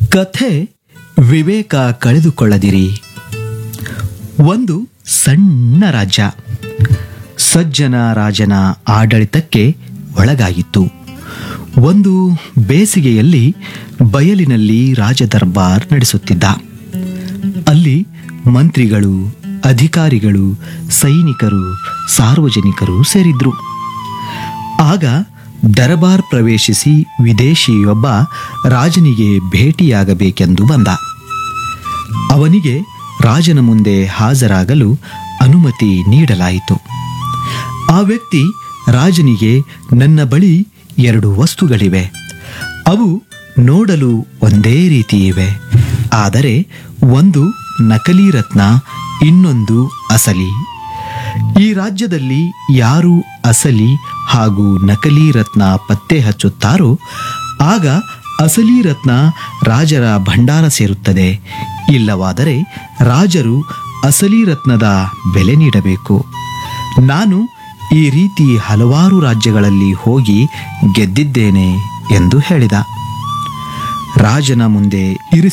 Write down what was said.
ಕಥೆ ವಿವೇಕ ಕಳೆದುಕೊಳ್ಳದಿರಿ ಒಂದು ಸಣ್ಣ ರಾಜ್ಯ ಸಜ್ಜನ ರಾಜನ ಆಡಳಿತಕ್ಕೆ ಒಳಗಾಗಿತ್ತು ಒಂದು ಬೇಸಿಗೆಯಲ್ಲಿ ಬಯಲಿನಲ್ಲಿ ರಾಜದರ್ಬಾರ್ ನಡೆಸುತ್ತಿದ್ದ ಅಲ್ಲಿ ಮಂತ್ರಿಗಳು ಅಧಿಕಾರಿಗಳು ಸೈನಿಕರು ಸಾರ್ವಜನಿಕರು ಸೇರಿದ್ರು ಆಗ ದರಬಾರ್ ಪ್ರವೇಶಿಸಿ ವಿದೇಶಿಯೊಬ್ಬ ರಾಜನಿಗೆ ಭೇಟಿಯಾಗಬೇಕೆಂದು ಬಂದ ಅವನಿಗೆ ರಾಜನ ಮುಂದೆ ಹಾಜರಾಗಲು ಅನುಮತಿ ನೀಡಲಾಯಿತು ಆ ವ್ಯಕ್ತಿ ರಾಜನಿಗೆ ನನ್ನ ಬಳಿ ಎರಡು ವಸ್ತುಗಳಿವೆ ಅವು ನೋಡಲು ಒಂದೇ ರೀತಿ ಇವೆ ಆದರೆ ಒಂದು ನಕಲಿ ರತ್ನ ಇನ್ನೊಂದು ಅಸಲಿ ಈ ರಾಜ್ಯದಲ್ಲಿ ಯಾರು ಅಸಲಿ ಹಾಗೂ ನಕಲಿ ರತ್ನ ಪತ್ತೆ ಹಚ್ಚುತ್ತಾರೋ ಆಗ ಅಸಲಿ ರತ್ನ ರಾಜರ ಭಂಡಾರ ಸೇರುತ್ತದೆ ಇಲ್ಲವಾದರೆ ರಾಜರು ಅಸಲಿ ರತ್ನದ ಬೆಲೆ ನೀಡಬೇಕು ನಾನು ಈ ರೀತಿ ಹಲವಾರು ರಾಜ್ಯಗಳಲ್ಲಿ ಹೋಗಿ ಗೆದ್ದಿದ್ದೇನೆ ಎಂದು ಹೇಳಿದ ರಾಜನ ಮುಂದೆ ಇರಿಸಿ